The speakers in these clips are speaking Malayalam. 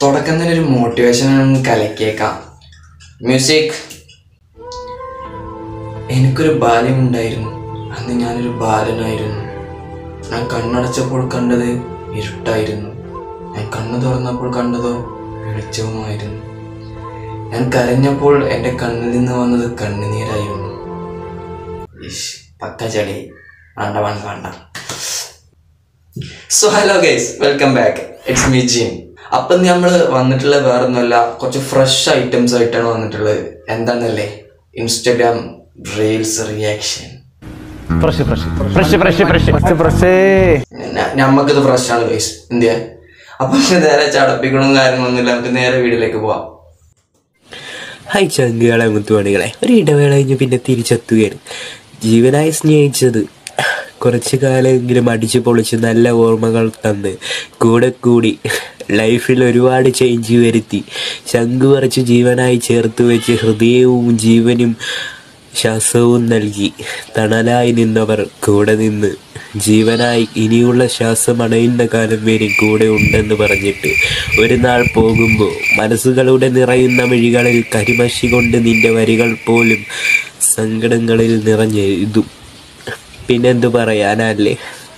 തുടക്കം തന്നെ ഒരു മോട്ടിവേഷൻ കലക്കിയേക്കാം മ്യൂസിക് എനിക്കൊരു ബാല്യമുണ്ടായിരുന്നു അന്ന് ഞാനൊരു ബാലനായിരുന്നു ഞാൻ കണ്ണടച്ചപ്പോൾ കണ്ടത് ഇരുട്ടായിരുന്നു ഞാൻ കണ്ണു തുറന്നപ്പോൾ കണ്ടതോ വെളിച്ചവുമായിരുന്നു ഞാൻ കരഞ്ഞപ്പോൾ എൻ്റെ കണ്ണിൽ നിന്ന് വന്നത് കണ്ണുനീരായിരുന്നു ഇഷ്, പക്ക ചളി വേണ്ട വേണ്ട വേണ്ട so hello guys welcome back it's me Jim അപ്പം നമ്മൾ വന്നിട്ടുള്ളത് വേറെ ഒന്നുമല്ല കുറച്ച് ഫ്രഷ് ഐറ്റംസ് ആയിട്ടാണ് വന്നിട്ടുള്ളത് എന്താണെന്നല്ലേ ഇൻസ്റ്റഗ്രാം റീൽസ് റിയാക്ഷൻ നമ്മക്കിത് ഫ്രഷ് ആണ് ഗൈസ് എന്തിയാ അപ്പം നേരെ ചടപ്പിക്കണവും കാര്യങ്ങളൊന്നുമില്ല നമുക്ക് നേരെ വീട്ടിലേക്ക് പോവാം ഹായ് ചങ്കുകളെ മുത്തുമണികളെ ഒരു ഇടവേള കഴിഞ്ഞ് പിന്നെ തിരിച്ചെത്തുകയാണ് ജീവനായി സ്നേഹിച്ചത് കുറച്ചു കാലമെങ്കിലും അടിച്ചു പൊളിച്ച് നല്ല ഓർമ്മകൾ തന്ന് കൂടെ കൂടി ലൈഫിൽ ഒരുപാട് ചേഞ്ച് വരുത്തി ശംഖു പറിച്ച് ജീവനായി ചേർത്ത് വെച്ച് ഹൃദയവും ജീവനും ശ്വാസവും നൽകി തണലായി നിന്നവർ കൂടെ നിന്ന് ജീവനായി ഇനിയുള്ള ശ്വാസം അണയുന്ന കാലം വരെ കൂടെ ഉണ്ടെന്ന് പറഞ്ഞിട്ട് ഒരു നാൾ പോകുമ്പോൾ മനസ്സുകളുടെ നിറയുന്ന മിഴികളിൽ കരിമഷി കൊണ്ട് നിന്റെ വരികൾ പോലും സങ്കടങ്ങളിൽ നിറഞ്ഞെഴുതും പിന്നെന്തു പറയാനല്ലേ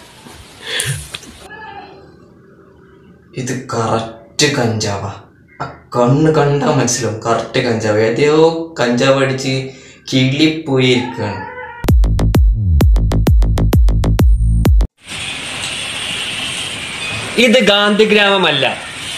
ഇത് കറക്റ്റ് കഞ്ചാവാ ആ കണ്ണ് കണ്ടാ മനസ്സിലാവും കറക്റ്റ് കഞ്ചാവ് ഏതെയോ കഞ്ചാവ് അടിച്ച് കിളിപ്പോയിരിക്കാണ് ഇത് ഗാന്ധിഗ്രാമമല്ല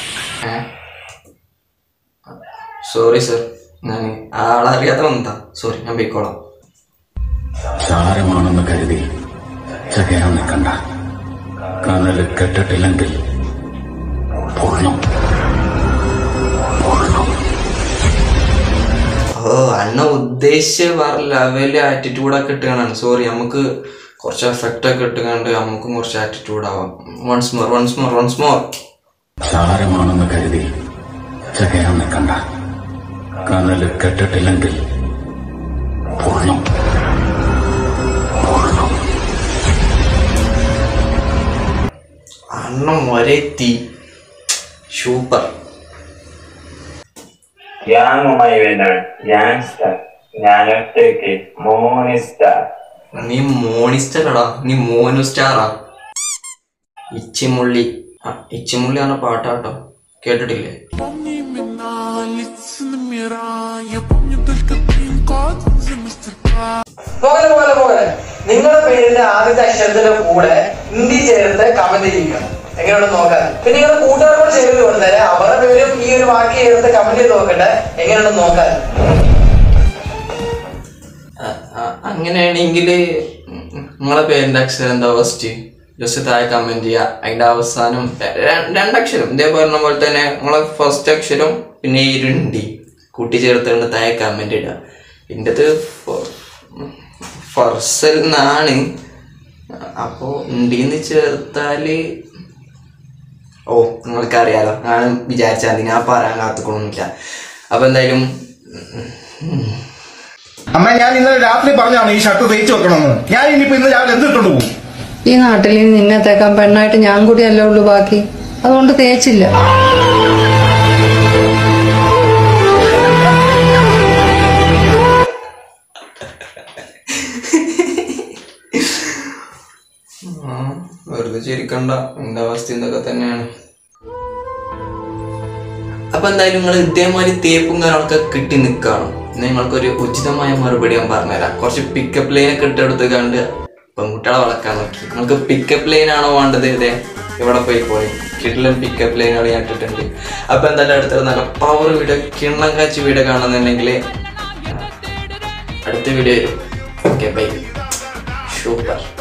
സോറി സർ ഞാൻ ആളറിയാതെ വന്നതാ സോറി ഞാൻ പോയിക്കോളാം ചാരമാണെന്ന് കരുതി ചകയാൻ നിൽക്കണ്ട കനല് കെട്ടിട്ടില്ലെങ്കിൽ പൊള്ളും പൊള്ളും ഓ അണ്ണ ഉദ്ദേശിച്ച് വേറെ ലെവല് ആറ്റിറ്റ്യൂഡൊക്കെ ഇട്ടുകയാണ് സോറി നമുക്ക് കുറച്ച് എഫക്റ്റ് ഒക്കെ ഇട്ടുകൊണ്ട് നമുക്കും കുറച്ച് ആറ്റിറ്റ്യൂഡ് ആവാം once more once more once more ചാരമാണെന്ന് കരുതി ചകയാൻ നിൽക്കണ്ട കനല് കെട്ടിട്ടില്ലെങ്കിൽ പൊള്ളും പൊള്ളും അണ്ണ ഒരേ തീ സൂപ്പർ ഗ്യാങ്ങുമായി വരുന്നവൻ ഗ്യാങ്സ്റ്റർ ഞാനൊറ്റയ്ക്ക് മോണിസ്റ്റർ നീ മോണിസ്റ്ററാടാ നീ മോനു സ്റ്റാറാ ഇച്ചിമുള്ളി ആ ഇച്ചിമുള്ളി ആണ് പാട്ടാട്ടോ കേട്ടിട്ടില്ലേ Помни имена, лица на мира Я помню только пин-код за мастер-класс പോകലെ പോകലെ പോകലെ നിങ്ങളുടെ പേരിന്റെ ആദ്യത്തെ അക്ഷരത്തിന്റെ കൂടെ ഹിന്ദി ചേർത്ത് കമന്റ് ചെയ്യിക്കണം എങ്ങനെയുണ്ട് നോക്കാൻ പിന്നെ നിങ്ങളുടെ കൂട്ടുകാരോട് ചെയ്ത് കൊടുത്താല് അവരുടെ പേരും ഈ ഒരു വാക്ക് ചേർത്ത് കമന്റ് ചെയ്ത് നോക്കട്ടെ എങ്ങനെയുണ്ട് നോക്കാൻ അ- അ- അങ്ങനെയാണെങ്കിൽ നിങ്ങളെ പേരിന്റെ അക്ഷരം എന്താ ഫസ്റ്റ് ജസ്റ്റ് താഴെ കമന്റ് ചെയ്യുക അതിന്റെ അവസാനം ര- ര- രണ്ടക്ഷരം ഇതേ പറഞ്ഞ പോലെ തന്നെ നിങ്ങളെ ഫസ്റ്റ് അക്ഷരം പിന്നെ ഈ ഇരുണ്ടി കൂട്ടിച്ചേർത്തുകൊണ്ട് താഴെ കമന്റ് ഇടുക എൻ്റെത് ഫർസൽ എന്നാണ് അപ്പോൾ ഉണ്ടീന്ന് ചേർത്താല് ഓ നിങ്ങൾക്ക് അറിയാലോ ഞാൻ വിചാരിച്ചാൽ മതി ഞാൻ പറയാൻ കാത്തുക്കൊള്ളുന്നില്ല അപ്പൊ എന്തായാലും അമ്മ ഞാൻ ഇന്നലെ രാത്രി പറഞ്ഞാണ് ഈ ഷർട്ട് തേച്ച് വെക്കണമെന്ന് ഞാൻ ഇനിയിപ്പോ ഇന്ന് രാവിലെ എന്ത് ഇട്ടോണ്ട് പോകും ഈ നാട്ടിൽ ഇനി നിന്നെ തേക്കാൻ പെണ്ണായിട്ട് ഞാൻ കൂടിയല്ലേ ഉള്ളൂ ബാക്കി അതുകൊണ്ട് തേച്ചില്ല ആ, വെറുതെ ചിരിക്കണ്ട എന്റെ അവസ്ഥ ഇതൊക്കെ തന്നെയാണ് അപ്പൊ എന്തായാലും നിങ്ങൾ ഇതേമാതിരി തേപ്പും കാര്യങ്ങളൊക്കെ കിട്ടി നിൽക്കുകയാണ് നിങ്ങൾക്കൊരു ഉചിതമായ മറുപടി ഞാൻ പറഞ്ഞുതരാം കുറച്ച് പിക്കപ്പ് ലൈനൊക്കെ ഇട്ടെടുത്ത് കണ്ട് പെൺകുട്ടികളെ വളക്കാൻ നോക്കി നിങ്ങൾക്ക് പിക്കപ്പ് ലൈൻ ആണോ വേണ്ടത് ഇതേ ഇവിടെ പോയി പോയി കിട്ടിലും പിക്കപ്പ് ലൈനുകൾ ഞാൻ ഇട്ടിട്ടുണ്ട് അപ്പൊ എന്തായാലും അടുത്ത നല്ല പവർ വീഡിയോ കിണ്ണം കാച്ചി വീഡിയോ കാണുന്നുണ്ടെങ്കിൽ അടുത്ത വീഡിയോ വരും ഓക്കെ ബൈ സൂപ്പർ